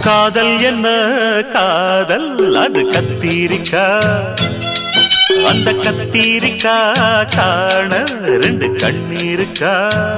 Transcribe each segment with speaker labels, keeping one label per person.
Speaker 1: காதல் என்ன காதல் அது கத்தீரிக்கா அந்த கத்தீரிக்கா காண ரெண்டு கண்ணீருக்கா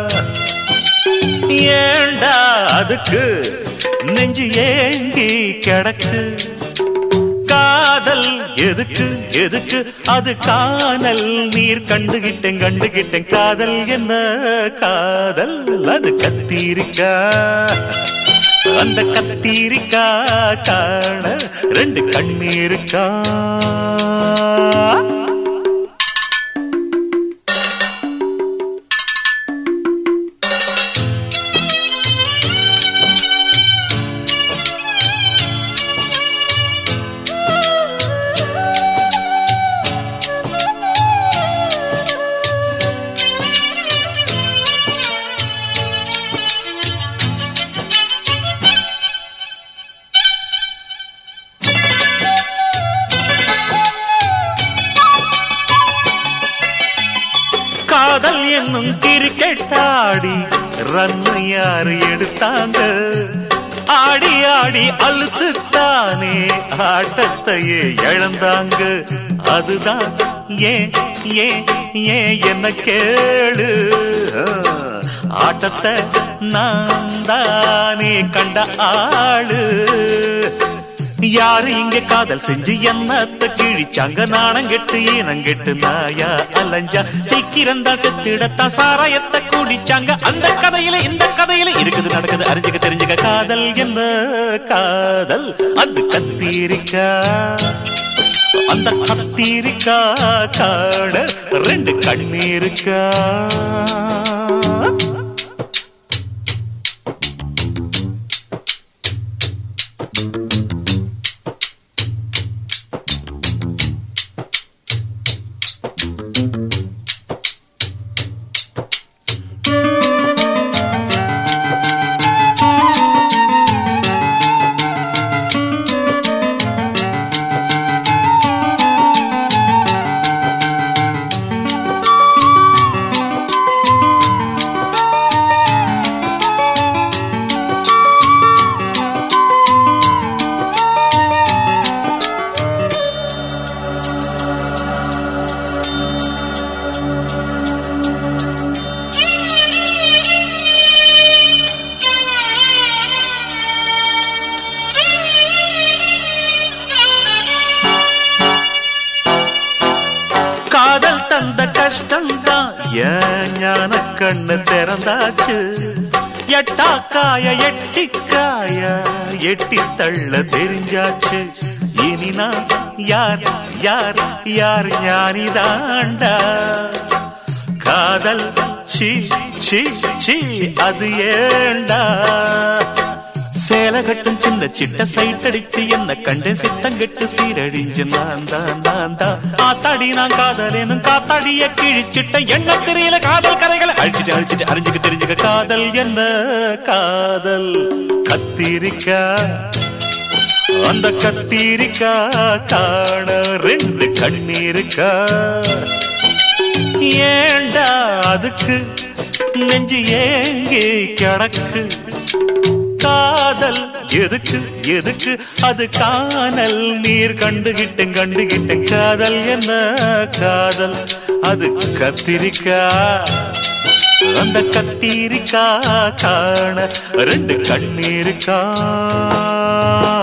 Speaker 1: ஏண்டா அதுக்கு நெஞ்சு ஏங்கி கிடக்கு காதல் எதுக்கு எதுக்கு அது காணல் நீர் கண்டுகிட்டேன் கண்டுகிட்டேன் காதல் என்ன காதல் அது கத்தீரிக்கா அந்த கத்தீரிக்கா காண ரெண்டு கண்ணீருக்கா காதல் என்னும் கிரிக்கெட் ஆடி ரன்னு யாரு எடுத்தாங்க ஆடி ஆடி அழுத்துத்தானே ஆட்டத்தையே இழந்தாங்க அதுதான் ஏன் ஏன் ஏன் என்ன கேளு ஆட்டத்தை நான் தானே கண்ட ஆளு யாரு இங்க காதல் செஞ்சு என்னத்த கிழிச்சாங்க நாணம் கெட்டு ஈனம் கெட்டு நாயா அலைஞ்சா சீக்கிரம் தான் செத்துடத்தான் சாராயத்தை குடிச்சாங்க அந்த கதையில இந்த கதையில இருக்குது நடக்குது அறிஞ்சுக்க தெரிஞ்சுக்க காதல் என்ன காதல் அது கத்தீரிக்கா அந்த கத்தீரிக்கா காட ரெண்டு கண்ணீருக்கா காதல் தந்த கஷ்டம்தான் ஏன் ஞான கண்ணு திறந்தாச்சு எட்டாக்காய எட்டிக்காய எட்டி தள்ள தெரிஞ்சாச்சு இனி நான் யார் யார் யார் ஞானிதாண்டா காதல் சி சி சி அது ஏண்டா சேலை கட்டும் சின்ன சிட்ட சைட் அடிச்சு என்ன கண்டு சித்தங்கெட்டு சீரழிஞ்சு நான் தான் நான் தான் ஆத்தாடி நான் காதலேனும் காத்தாடிய கிழிச்சிட்ட என்ன தெரியல காதல் கரைகளை அழிச்சிட்டு அழிச்சிட்டு அறிஞ்சுக்க தெரிஞ்சுக்க காதல் என்ன காதல் கத்திரிக்கா அந்த கத்திரிக்கா காண ரெண்டு கண்ணீருக்கா ஏண்டா அதுக்கு நெஞ்சு ஏங்கி கிடக்கு காதல் எதுக்கு எதுக்கு அது காணல் நீர் கண்டுகிட்டேன் கண்டுகிட்டேன் காதல் என்ன காதல் அது கத்திரிக்கா அந்த கத்திரிக்கா காண ரெண்டு கண்ணீருக்கா